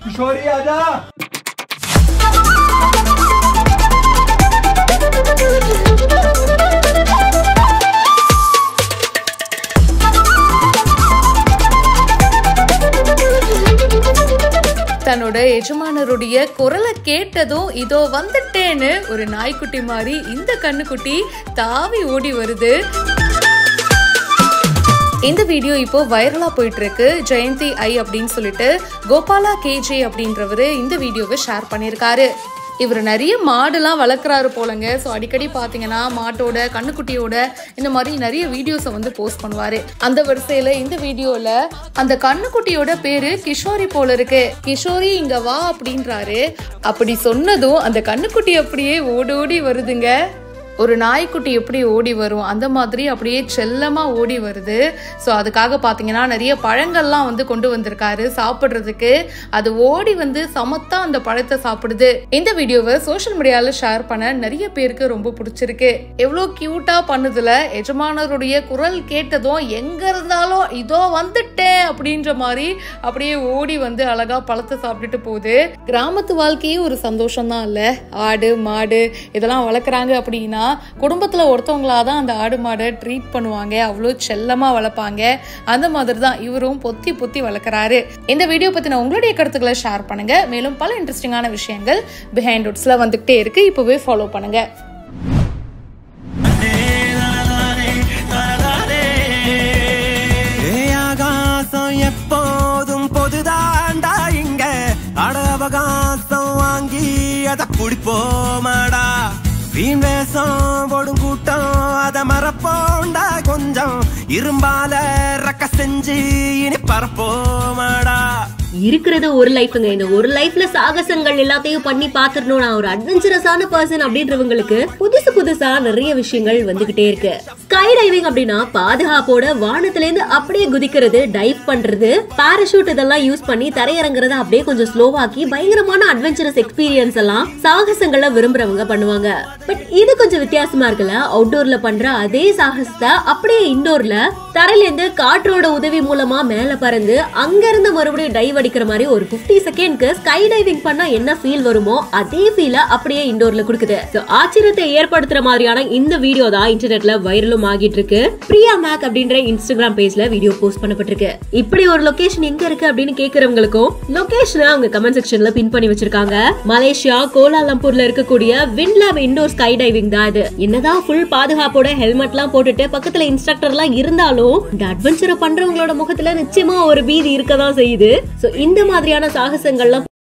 किशोरी आजा தன்னோட எஜமானருடைய குரலை கேட்டதும் இதோ வந்துட்டேன்னு ஒரு நாய்க்குட்டி மாதிரி இந்த கண்ணுக்குட்டி தாவி ஓடி வருது இந்த வீடியோ இப்போ வைரலா போயிட்டு இருக்கு ஜெயந்தி ஐ அப்படின்னு சொல்லிட்டு கோபாலா கேஜே அப்படின்றவரு இந்த வீடியோவை ஷேர் பண்ணியிருக்காரு இவர் நிறைய மாடுலாம் வளர்க்குறாரு போலங்க ஸோ அடிக்கடி பார்த்தீங்கன்னா மாட்டோட கண்ணுக்குட்டியோட இந்த மாதிரி நிறைய வீடியோஸை வந்து போஸ்ட் பண்ணுவாரு அந்த வரிசையில இந்த வீடியோல அந்த கண்ணுக்குட்டியோட பேரு கிஷோரி போல இருக்கு கிஷோரி இங்க வா அப்படின்றாரு அப்படி சொன்னதும் அந்த கண்ணுக்குட்டி அப்படியே ஓடோடி வருதுங்க ஒரு நாய்க்குட்டி எப்படி ஓடி வரும் அந்த மாதிரி அப்படியே செல்லமா ஓடி வருது ஸோ அதுக்காக பார்த்தீங்கன்னா நிறைய பழங்கள்லாம் வந்து கொண்டு வந்திருக்காரு சாப்பிட்றதுக்கு அது ஓடி வந்து சமத்தா அந்த பழத்தை சாப்பிடுது இந்த வீடியோவை சோஷியல் மீடியாவில் ஷேர் பண்ண நிறைய பேருக்கு ரொம்ப பிடிச்சிருக்கு எவ்வளோ கியூட்டா பண்ணுதுல எஜமானருடைய குரல் கேட்டதும் எங்க இருந்தாலும் இதோ வந்துட்டேன் அப்படின்ற மாதிரி அப்படியே ஓடி வந்து அழகா பழத்தை சாப்பிட்டுட்டு போகுது கிராமத்து வாழ்க்கையே ஒரு சந்தோஷம் தான் இல்ல ஆடு மாடு இதெல்லாம் வளர்க்குறாங்க அப்படின்னா குடும்பத்துல ஒருத்தவங்களா தான் அந்த ஆடு மாடை ட்ரீட் பண்ணுவாங்க அவ்வளோ செல்லமா வளர்ப்பாங்க அந்த மாதிரி தான் இவரும் பொத்தி பொத்தி வளர்க்குறாரு இந்த வீடியோ பத்தின உங்களுடைய கருத்துக்களை ஷேர் பண்ணுங்க மேலும் பல இன்ட்ரெஸ்டிங்கான விஷயங்கள் பிஹைண்ட் உட்ஸ்ல வந்துகிட்டே இருக்கு இப்பவே ஃபாலோ பண்ணுங்க ஏய் ஆகாசம் எப்போதும் பொதுதாண்டா இங்க அட அவகாசம் வாங்கி அத புடிப்போமாடா வீண் வேஷம் போடும் கூட்டம் அத மறப்போண்டா கொஞ்சம் இரும்பால ரக்க செஞ்சு இனி பரப்போமாடா இருக்கிறது ஒரு லைஃப்ங்க இந்த ஒரு லைஃப்ல சாகசங்கள் எல்லாத்தையும் பண்ணி பாத்துடணும் நான் ஒரு அட்வென்ச்சரஸான பர்சன் அப்படின்றவங்களுக்கு புதுசு புதுசா நிறைய விஷயங்கள் வந்துகிட்டே இருக்கு ஸ்கை டைவிங் அப்படின்னா பாதுகாப்போட வானத்துல இருந்து அப்படியே குதிக்கிறது டைவ் பண்றது பாராஷூட் இதெல்லாம் யூஸ் பண்ணி தரையிறங்குறத அப்படியே கொஞ்சம் ஸ்லோவாக்கி பயங்கரமான அட்வென்ச்சரஸ் எக்ஸ்பீரியன்ஸ் எல்லாம் சாகசங்களை விரும்புறவங்க பண்ணுவாங்க பட் இது கொஞ்சம் வித்தியாசமா இருக்குல்ல அவுட்டோர்ல பண்ற அதே சாகசத்தை அப்படியே இன்டோர்ல தரையில இருந்து காற்றோட உதவி மூலமா மேல பறந்து அங்க இருந்து மறுபடியும் டைவ் அடிக்கிற மாதிரி ஒரு 50 செகண்ட்க்கு ஸ்கை டைவிங் பண்ணா என்ன ஃபீல் வருமோ அதே ஃபீல அப்படியே இன்டோர்ல கொடுக்குது So, ஆச்சரியத்தை ஏற்படுத்துற மாதிரியான இந்த வீடியோ தான் இன்டர்நெட்ல வைரலும் ஆகிட்டு இருக்கு பிரியா மேக் அப்படின்ற இன்ஸ்டாகிராம் பேஜ்ல வீடியோ போஸ்ட் பண்ணப்பட்டிருக்கு இப்படி ஒரு லொகேஷன் எங்க இருக்கு அப்படின்னு கேக்குறவங்களுக்கும் லொகேஷனை அவங்க கமெண்ட் செக்ஷன்ல பின் பண்ணி வச்சிருக்காங்க மலேசியா கோலாலம்பூர்ல இருக்கக்கூடிய வின்லாப் இண்டோர் ஸ்கை டைவிங் தான் இது என்னதான் ஃபுல் பாதுகாப்போட ஹெல்மெட்லாம் போட்டுட்டு பக்கத்துல இன்ஸ்ட்ரக்டர்லாம் இருந்தாலும் இந்த அட்வென்ச்சரை பண்றவங்களோட முகத்துல நிச்சயமா ஒரு பீதி இருக்கதான் செய்யுது சோ இந்த மாதிரியான சாகசங்கள்லாம்